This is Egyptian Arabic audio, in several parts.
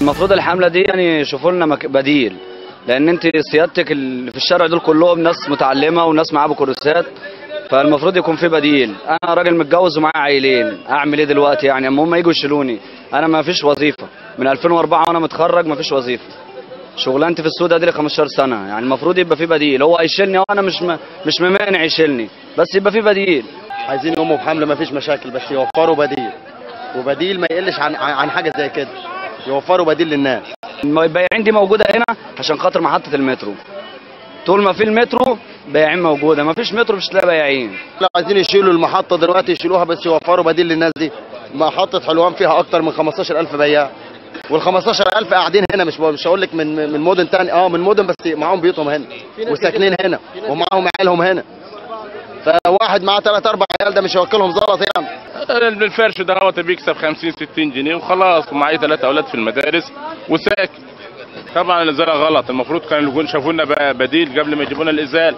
المفروض الحمله دي يعني يشوفوا لنا مك- بديل لان انت سيادتك اللي في الشارع دول كلهم ناس متعلمه وناس معاها بكورسات فالمفروض يكون في بديل انا راجل متجوز ومعايا عيلين اعمل ايه دلوقتي يعني اما هم يجوا يشيلوني انا ما فيش وظيفه من 2004 وانا متخرج ما فيش وظيفه شغلانتي في السوق دي لي 15 سنه يعني المفروض يبقى في بديل هو هيشيلني وانا مش م... مش ممانع يشيلني بس يبقى في بديل عايزين يقوموا بحمله ما فيش مشاكل بس يوفروا بديل وبديل ما يقلش عن عن حاجه زي كده يوفروا بديل للناس البياعين دي موجوده هنا عشان خاطر محطه المترو طول ما في المترو بياعين موجوده ما فيش مترو مش هتلاقي بياعين لو عايزين يشيلوا المحطه دلوقتي يشيلوها بس يوفروا بديل للناس دي محطه حلوان فيها اكتر من 15000 بياع وال 15000 قاعدين هنا مش مش هقول لك من من مدن تاني اه من مدن بس معاهم بيوتهم هنا وساكنين هنا ومعاهم عيالهم هنا فواحد معاه ثلاث اربع عيال ده مش هيوكلهم زلط يعني الفرش ده هو بيكسب 50 60 جنيه وخلاص ومعايا ثلاث اولاد في المدارس وساكت طبعا الازاله غلط المفروض كانوا يكونوا شافوا لنا بقى بديل قبل ما يجيبوا لنا الازاله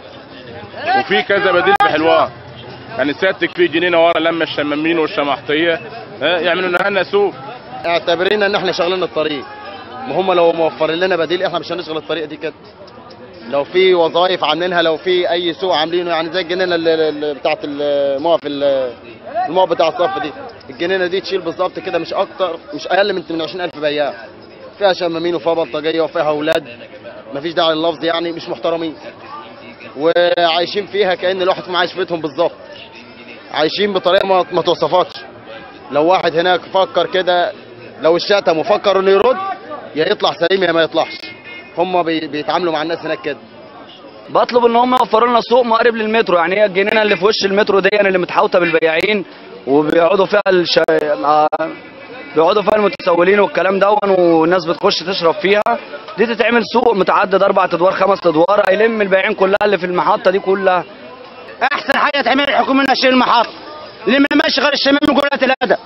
وفي كذا بديل في حلوان يعني سيادتك في جنينه ورا لما الشمامين والشماحطيه ها، يعملوا لنا سوق اعتبرينا ان احنا شغالين الطريق ما هم لو موفرين لنا بديل احنا مش هنشغل الطريق دي كده لو في وظائف عاملينها لو في اي سوق عاملينه يعني زي الجنينه اللي- اللي بتاعت الموقف الموقف بتاع الصف دي الجنينه دي تشيل بالظبط كده مش اكتر مش اقل من من 20000 بياع فيها شمامين وفيها بلطجيه وفيها اولاد مفيش داعي لللفظ يعني مش محترمين وعايشين فيها كان الواحد فيهم عايش في بيتهم بالظبط عايشين بطريقه ما, ما توصفاتش لو واحد هناك فكر كده لو الشتم وفكر انه يرد يا يطلع سليم يا ما يطلعش هم بي بيتعاملوا مع الناس هناك كده بطلب ان هم يوفروا لنا سوق مقرب للمترو يعني هي الجنينه اللي في وش المترو دي اللي متحوطه بالبياعين وبيقعدوا فيها الش... آه، بيقعدوا فيها المتسولين والكلام ده والناس بتخش تشرب فيها دي تتعمل سوق متعدد اربع ادوار خمس ادوار هيلم البياعين كلها اللي في المحطه دي كلها احسن حاجه تعمل الحكومه انها تشيل المحطه اللي ما ماشي غير الشمامين وقلات الادب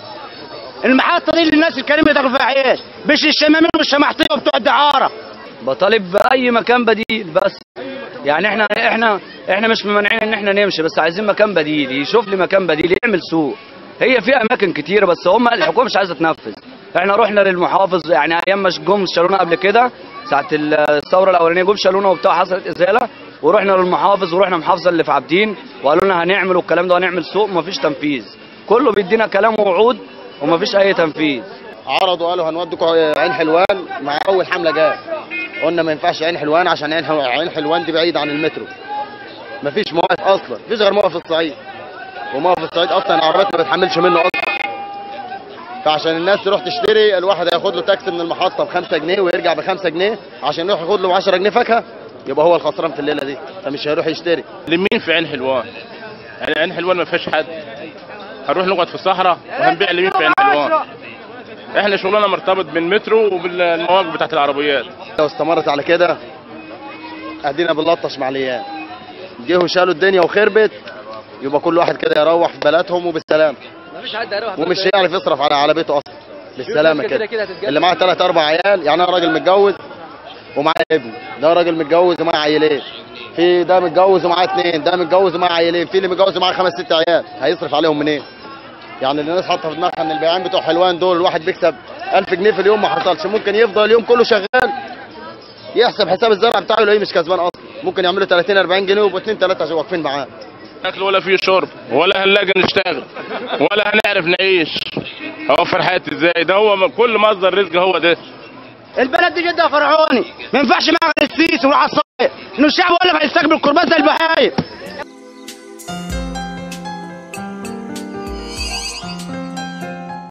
المحطه دي للناس الكريمه يدخلوا فيها عيش مش الشمامين والشماحطيه وبتوع الدعاره بطالب باي مكان بديل بس يعني احنا احنا احنا مش ممانعين ان احنا نمشي بس عايزين مكان بديل يشوف لي مكان بديل يعمل سوق هي في اماكن كتيره بس هم الحكومه مش عايزه تنفذ احنا رحنا للمحافظ يعني ايام ما جم شالونا قبل كده ساعه الثوره الاولانيه جم شالونا وبتاع حصلت ازاله ورحنا للمحافظ ورحنا المحافظه اللي في عابدين وقالوا لنا هنعمل والكلام ده هنعمل سوق ومفيش تنفيذ كله بيدينا كلام ووعود ومفيش اي تنفيذ عرضوا قالوا هنودكم عين حلوان مع اول حمله جاء قلنا ما ينفعش عين حلوان عشان عين حلوان, عين حلوان دي بعيد عن المترو مفيش مواقف اصلا مفيش غير موقف الصعيد وموقف الصعيد اصلا العربيات ما بتحملش منه اصلا فعشان الناس تروح تشتري الواحد هياخد له تاكسي من المحطه ب 5 جنيه ويرجع ب 5 جنيه عشان يروح ياخد له 10 جنيه فاكهه يبقى هو الخسران في الليله دي فمش هيروح يشتري لمين في عين حلوان يعني عين حلوان ما فيهاش حد هنروح نقعد في الصحراء وهنبيع لمين في عين حلوان احنا شغلنا مرتبط بالمترو وبالمواقف بتاعت العربيات لو استمرت على كده ادينا بنلطش مع الايام جه وشالوا الدنيا وخربت يبقى كل واحد كده يروح في بلدهم وبالسلام مفيش حد هيروح ومش هيعرف يصرف على على بيته اصلا بالسلامه كده كده كده هتتجدد. اللي معاه ثلاث اربع عيال يعني انا راجل متجوز ومعاه ابن ده راجل متجوز ومعاه عيلين في ده متجوز ومعاه اثنين ده متجوز ومعاه عيلين في اللي متجوز ومعاه خمس ست عيال هيصرف عليهم منين يعني اللي الناس حاطه في دماغها ان البياعين بتوع حلوان دول الواحد بيكسب 1000 جنيه في اليوم ما حصلش ممكن يفضل اليوم كله شغال يحسب حساب الزرع بتاعه يلاقيه مش كسبان اصلا ممكن يعملوا 30 40 جنيه ويبقوا اثنين ثلاثه واقفين معاه اكل ولا فيه شرب ولا هنلاقي نشتغل ولا هنعرف نعيش اوفر حياتي ازاي ده هو كل مصدر رزق هو ده البلد دي جده فرعوني ما ينفعش معاها غير السيسي والعصايه انه الشعب هو اللي هيستقبل القربات زي البهايم